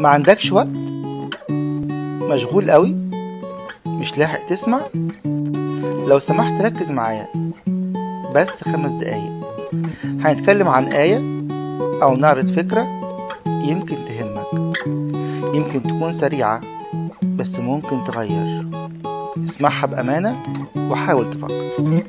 ما عندكش وقت مشغول قوي مش لاحق تسمع لو سمحت ركز معايا بس خمس دقايق هنتكلم عن آية أو نعرض فكرة يمكن تهمك يمكن تكون سريعة بس ممكن تغير اسمعها بأمانة وحاول تفكر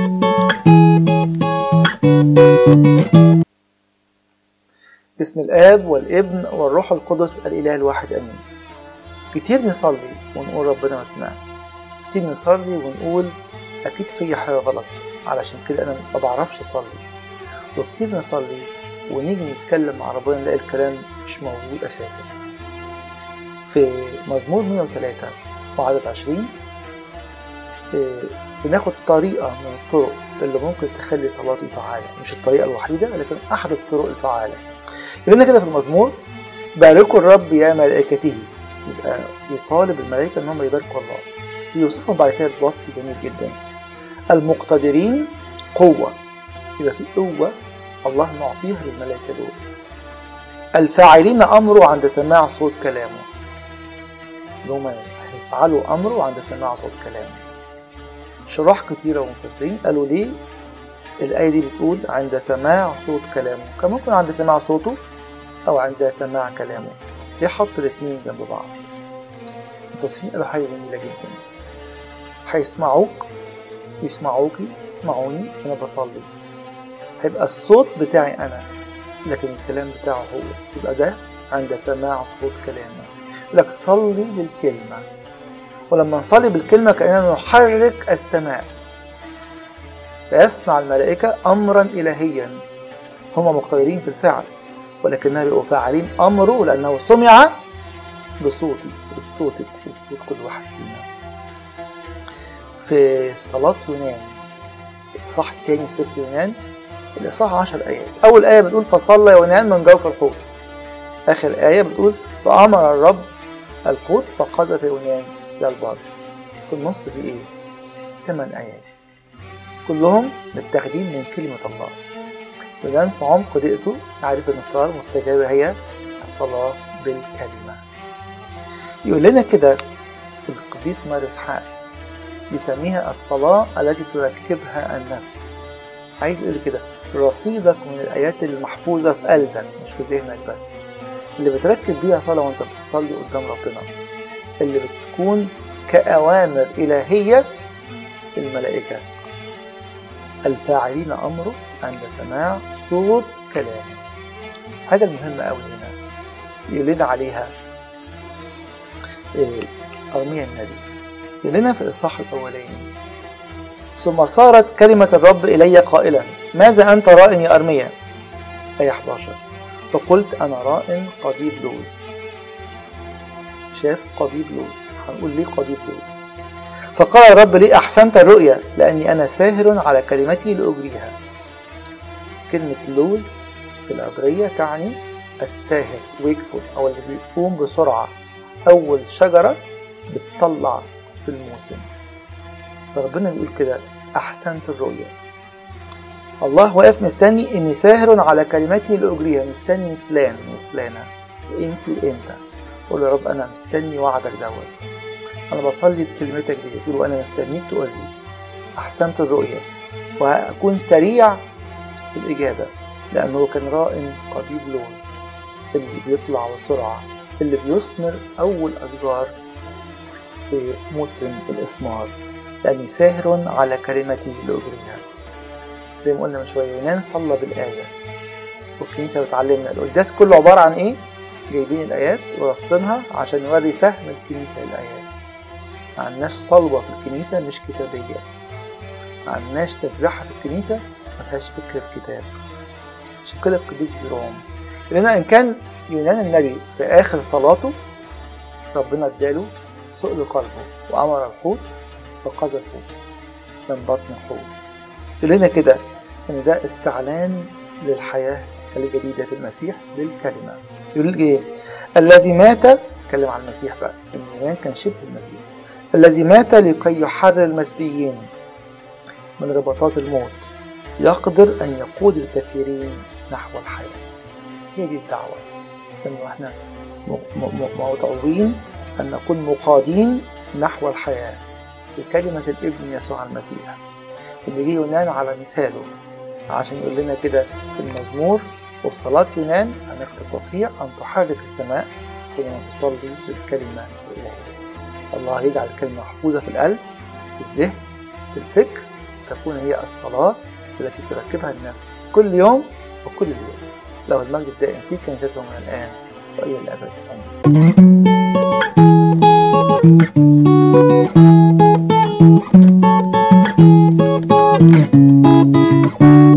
باسم الآب والابن والروح القدس الإله الواحد آمين كتير نصلي ونقول ربنا ما سمعنا كتير نصلي ونقول أكيد في حاجة غلط علشان كده أنا ما بعرفش أصلي وكتير نصلي ونيجي نتكلم مع ربنا نلاقي الكلام مش موجود أساسا في مزمور 103 وعدد 20 إيه، بناخد طريقة من الطرق اللي ممكن تخلي صلاتي فعالة مش الطريقة الوحيدة لكن أحد الطرق الفعالة يقول لنا كده في المزمور باركوا الرب يا ملائكته يبقى يطالب الملائكة إن هم يباركوا الله بس يوصفهم بعد كده بوصف جميل جدا المقتدرين قوة يبقى في قوة الله معطيها للملائكة دول الفاعلين أمره عند سماع صوت كلامه اللي هم هيفعلوا أمره عند سماع صوت كلامه شراح كتيرة ومفسرين قالوا ليه الآية دي بتقول عند سماع صوت كلامه كان ممكن عند سماع صوته أو عند سماع كلامه ليه حط الاتنين جنب بعض المفسرين قالوا حاجة جميلة جدا هيسمعوك يسمعوكي يسمعوني أنا بصلي هيبقى الصوت بتاعي أنا لكن الكلام بتاعه هو يبقى ده عند سماع صوت كلامه لك صلي بالكلمة ولما نصلي بالكلمة كأننا نحرك السماء فيسمع الملائكة أمرا إلهيا هم مقتدرين في الفعل ولكنها بيبقوا فاعلين أمره لأنه سمع بصوتي وبصوتك وبصوت كل واحد فينا في صلاة يونان الإصحاح التاني في سفر يونان الإصحاح عشر آيات أول آية بتقول فصلى يونان من جوف الحوت آخر آية بتقول فأمر الرب القوت فقذف يونان إلى البر في النص في إيه؟ ثمان آيات كلهم متاخدين من كلمة الله يونان في عمق ضيقته عارف إن الصلاة المستجابة هي الصلاة بالكلمة يقول لنا كده القديس مار إسحاق بيسميها الصلاة التي تركبها النفس عايز يقول كده رصيدك من الآيات المحفوظة في قلبك مش في ذهنك بس اللي بتركب بيها صلاة وانت بتصلي قدام ربنا اللي بتكون كأوامر إلهية الملائكة الفاعلين أمره عند سماع صوت كلامه حاجة المهمة أوي هنا يقول لنا عليها إيه أرميا النبي يقول لنا في الإصحاح الأولاني ثم صارت كلمة الرب إلي قائلا ماذا أنت راء يا أرميا آية 11 فقلت أنا راء قضيب لوز شاف قضيب لوز هنقول ليه قضيب لوز فقال الرب لي أحسنت الرؤيا لأني أنا ساهر على كلمتي لأجريها كلمة لوز في العبرية تعني الساهر ويكفل أو اللي بيقوم بسرعة أول شجرة بتطلع في الموسم فربنا بيقول كده أحسنت الرؤيا الله واقف مستني إني ساهر على كلمتي لأجريها مستني فلان وفلانة وإنتي وإنت قول يا رب أنا مستني وعدك دوت أنا بصلي بكلمتك دي تقول وأنا مستنيك تقول لي أحسنت الرؤيا وهكون سريع في الإجابة لأنه كان راء قضيب لوز اللي بيطلع بسرعة اللي بيثمر أول أشجار في موسم الإثمار لأني ساهر على كلمتي لأجريها زي ما قلنا من شوية يونان صلى بالآية والكنيسة بتعلمنا القداس كله عبارة عن إيه؟ جايبين الآيات ورصينها عشان نوري فهم الكنيسة للآيات ما عندناش صلوة في الكنيسة مش كتابية ما عندناش تسبيحة في الكنيسة ما فيهاش فكرة كتاب عشان كده القديس جيروم لأن إن كان يونان النبي في آخر صلاته ربنا اداله سؤل قلبه وأمر الحوت فقذفه من بطن الحوت يقول لنا كده إن ده استعلان للحياة الجديدة في المسيح بالكلمة يقول إيه الذي مات اتكلم عن المسيح بقى إن يونان كان شبه المسيح الذي مات لكي يحرر المسبيين من رباطات الموت يقدر أن يقود الكثيرين نحو الحياة هي دي الدعوة إنه إحنا م- م- مدعوين أن نكون مقادين نحو الحياة بكلمة الابن يسوع المسيح اللي جه يونان على مثاله عشان يقول لنا كده في المزمور وفي صلاة يونان أنك تستطيع أن تحرك السماء حينما تصلي بالكلمة الإلهية الله يجعل الكلمة محفوظة في القلب في الذهن في الفكر تكون هي الصلاة التي تركبها النفس كل يوم وكل يوم له المجد الدائم في كنيسته من الآن وإلى الأبد آمين